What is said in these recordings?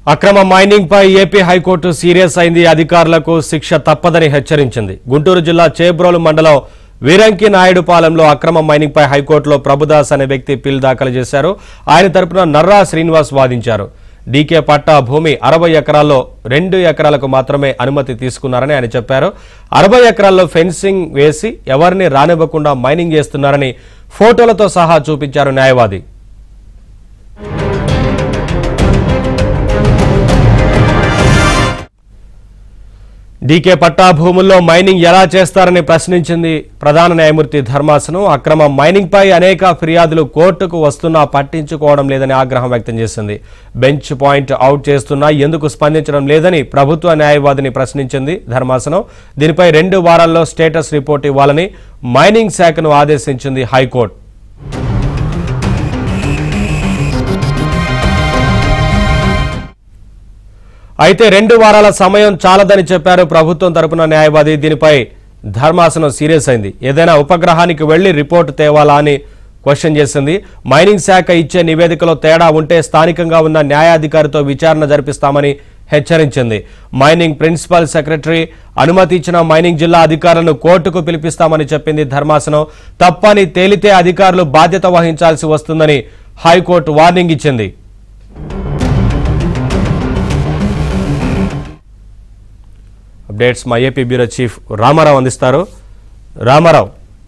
అక్రమ మైనింగ్ పై AP high court serious అయింది అధికారులకు శిక్ష తప్పదని హెచ్చరించింది గుంటూరు జిల్లా చేబ్రోలు మండలం వీరంకి నాయుడుపాలెంలో అక్రమ మైనింగ్ పై హైకోర్టులో ప్రభుదాస్ అనే వ్యక్తి పిల్ దాఖలు చేశారు ఆయన తరపున నర్రా శ్రీనివాస్ వాదించారు డీకే పట్టా భూమి అరవై ఎకరాల్లో రెండు ఎకరాలకు మాత్రమే అనుమతి తీసుకున్నారని ఆయన చెప్పారు అరవై ఎకరాల్లో ఫెన్సింగ్ వేసి ఎవరిని రానివ్వకుండా మైనింగ్ చేస్తున్నారని ఫోటోలతో సహా చూపించారు న్యాయవాది డీకే పట్టా భూముల్లో మైనింగ్ ఎలా చేస్తారని ప్రశ్నించింది ప్రధాన న్యాయమూర్తి ధర్మాసనం అక్రమ మైనింగ్ పై అనేక ఫిర్యాదులు కోర్టుకు వస్తున్నా పట్టించుకోవడం లేదని ఆగ్రహం వ్యక్తం చేసింది బెంచ్ పాయింట్ అవుట్ చేస్తున్నా ఎందుకు స్పందించడం లేదని ప్రభుత్వ న్యాయవాదిని ప్రశ్నించింది ధర్మాసనం దీనిపై రెండు వారాల్లో స్టేటస్ రిపోర్ట్ ఇవ్వాలని మైనింగ్ శాఖను ఆదేశించింది హైకోర్టు అయితే రెండు వారాల సమయం చాలదని చెప్పారు ప్రభుత్వం తరపున న్యాయవాది దీనిపై ధర్మాసనం సీరియస్ అయింది ఏదైనా ఉపగ్రహానికి వెళ్లి రిపోర్టు తేవాలా అని క్వశ్చన్ చేసింది మైనింగ్ శాఖ ఇచ్చే నివేదికలో తేడా ఉంటే స్థానికంగా ఉన్న న్యాయాధికారితో విచారణ జరిపిస్తామని హెచ్చరించింది మైనింగ్ ప్రిన్సిపల్ సెక్రటరీ అనుమతి ఇచ్చిన మైనింగ్ జిల్లా అధికారులను కోర్టుకు పిలిపిస్తామని చెప్పింది ధర్మాసనం తప్పని తేలితే అధికారులు బాధ్యత వహించాల్సి వస్తుందని హైకోర్టు వార్నింగ్ ఇచ్చింది అప్డేట్స్ మా ఏపీ బ్యూరో చీఫ్ రామారావు అందిస్తారు రామారావు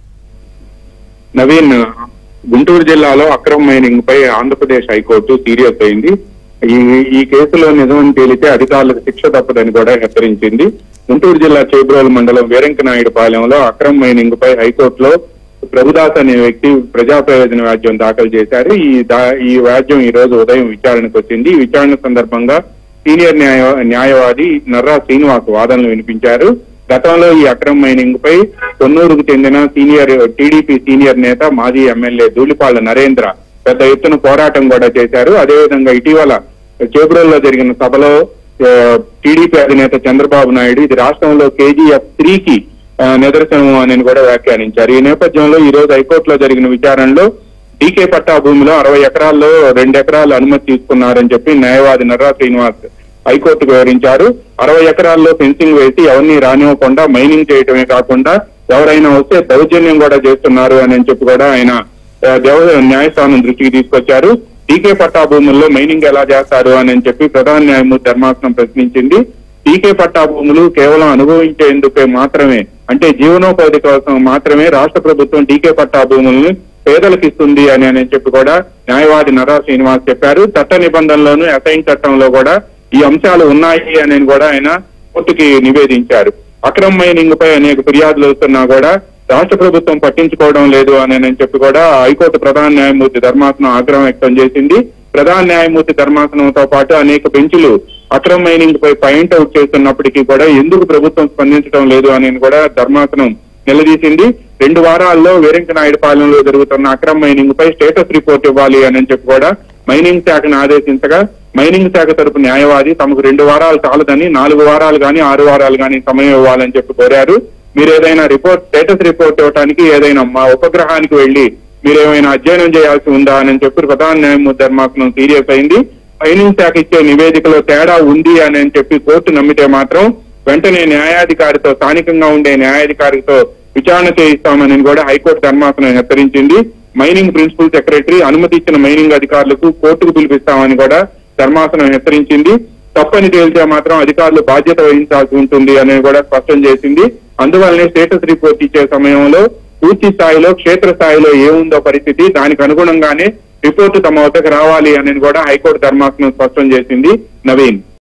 నవీన్ గుంటూరు జిల్లాలో అక్రమ మైనింగ్ పై ఆంధ్రప్రదేశ్ హైకోర్టు సీరియస్ అయింది ఈ ఈ కేసులో నిజమని తేలితే అధికారులకు శిక్ష తప్పదని కూడా హెచ్చరించింది గుంటూరు జిల్లా చేబ్రోలు మండలం వీరంకనాయుడు పాలెంలో అక్రమ మైనింగ్ పై హైకోర్టులో ప్రభుదాస్ అనే వ్యక్తి ప్రజా ప్రయోజన వ్యాజ్యం దాఖలు చేశారు ఈ దా- ఈ వ్యాజ్యం ఈ రోజు ఉదయం విచారణకు వచ్చింది ఈ విచారణ సందర్భంగా సీనియర్ న్యాయ న్యాయవాది నర్రా శ్రీనివాస్ వాదనలు వినిపించారు గతంలో ఈ అక్రమ మైనింగ్ పై కొన్నూరుకు చెందిన సీనియర్ టీడీపీ సీనియర్ నేత మాజీ ఎమ్మెల్యే ధూళిపాళ్ల నరేంద్ర పెద్ద ఎత్తున పోరాటం కూడా చేశారు అదేవిధంగా ఇటీవల చేబ్రోల్లో జరిగిన సభలో ఆ, టీడీపీ అధినేత చంద్రబాబు నాయుడు ఇది రాష్ట్రంలో కేజీఎఫ్ త్రీకి ఆ, నిదర్శనం అని కూడా వ్యాఖ్యానించారు ఈ నేపథ్యంలో ఈ రోజు హైకోర్టులో జరిగిన విచారణలో డీకే పట్టా భూమిలో అరవై ఎకరాల్లో రెండు ఎకరాలు అనుమతి తీసుకున్నారని చెప్పి న్యాయవాది నర్రా శ్రీనివాస్ హైకోర్టుకు వివరించారు అరవై ఎకరాల్లో ఫెన్సింగ్ వేసి ఎవరిని రానివ్వకుండా మైనింగ్ చేయటమే కాకుండా ఎవరైనా వస్తే దౌర్జన్యం కూడా చేస్తున్నారు అని చెప్పి కూడా ఆయన ఆ, దేవ న్యాయస్థానం దృష్టికి తీసుకొచ్చారు డీకే పట్టా భూముల్లో మైనింగ్ ఎలా చేస్తారు అని చెప్పి ప్రధాన న్యాయమూర్తి ధర్మాసనం ప్రశ్నించింది డీకే పట్టా భూములు కేవలం అనుభవించేందుకే మాత్రమే అంటే జీవనోపాధి కోసం మాత్రమే రాష్ట్ర ప్రభుత్వం డీకే పట్టా భూములను పేదలకు ఇస్తుంది అని అని చెప్పి కూడా న్యాయవాది నరా శ్రీనివాస్ చెప్పారు చట్ట నిబంధనలోను అసైన్ చట్టంలో కూడా ఈ అంశాలు ఉన్నాయి అని కూడా ఆయన కోర్టుకి నివేదించారు అక్రమ మైనింగ్ పై అనేక ఫిర్యాదులు వస్తున్నా కూడా రాష్ట్ర ప్రభుత్వం పట్టించుకోవడం లేదు అని అని చెప్పి కూడా హైకోర్టు ప్రధాన న్యాయమూర్తి ధర్మాసనం ఆగ్రహం వ్యక్తం చేసింది ప్రధాన న్యాయమూర్తి ధర్మాసనంతో పాటు అనేక బెంచులు అక్రమ మైనింగ్ పై పాయింట్ అవుట్ చేస్తున్నప్పటికీ కూడా ఎందుకు ప్రభుత్వం స్పందించడం లేదు అని కూడా ధర్మాసనం నిలదీసింది రెండు వారాల్లో వీరంకనాయుడు పాలనలో జరుగుతున్న అక్రమ మైనింగ్ పై స్టేటస్ రిపోర్ట్ ఇవ్వాలి అని చెప్పి కూడా మైనింగ్ శాఖను ఆదేశించగా మైనింగ్ శాఖ తరపు న్యాయవాది తమకు రెండు వారాలు చాలదని నాలుగు వారాలు గాని ఆరు వారాలు గాని సమయం ఇవ్వాలని చెప్పి కోరారు మీరు ఏదైనా రిపోర్ట్ స్టేటస్ రిపోర్ట్ ఇవ్వడానికి ఏదైనా మా ఉపగ్రహానికి వెళ్లి మీరు ఏమైనా అధ్యయనం చేయాల్సి ఉందా అని చెప్పి ప్రధాన న్యాయమూర్తి ధర్మాసనం సీరియస్ అయింది మైనింగ్ శాఖ ఇచ్చే నివేదికలో తేడా ఉంది అని చెప్పి కోర్టు నమ్మితే మాత్రం వెంటనే న్యాయాధికారితో స్థానికంగా ఉండే న్యాయాధికారితో విచారణ చేయిస్తామని కూడా హైకోర్టు ధర్మాసనం హెచ్చరించింది మైనింగ్ ప్రిన్సిపల్ సెక్రటరీ అనుమతి ఇచ్చిన మైనింగ్ అధికారులకు కోర్టుకు పిలిపిస్తామని కూడా ధర్మాసనం హెచ్చరించింది తప్పని తేలితే మాత్రం అధికారులు బాధ్యత వహించాల్సి ఉంటుంది అని కూడా స్పష్టం చేసింది అందువల్లనే స్టేటస్ రిపోర్ట్ ఇచ్చే సమయంలో పూర్తి స్థాయిలో క్షేత్ర స్థాయిలో ఏముందో పరిస్థితి దానికి అనుగుణంగానే రిపోర్టు తమ వద్దకు రావాలి అని కూడా హైకోర్టు ధర్మాసనం స్పష్టం చేసింది నవీన్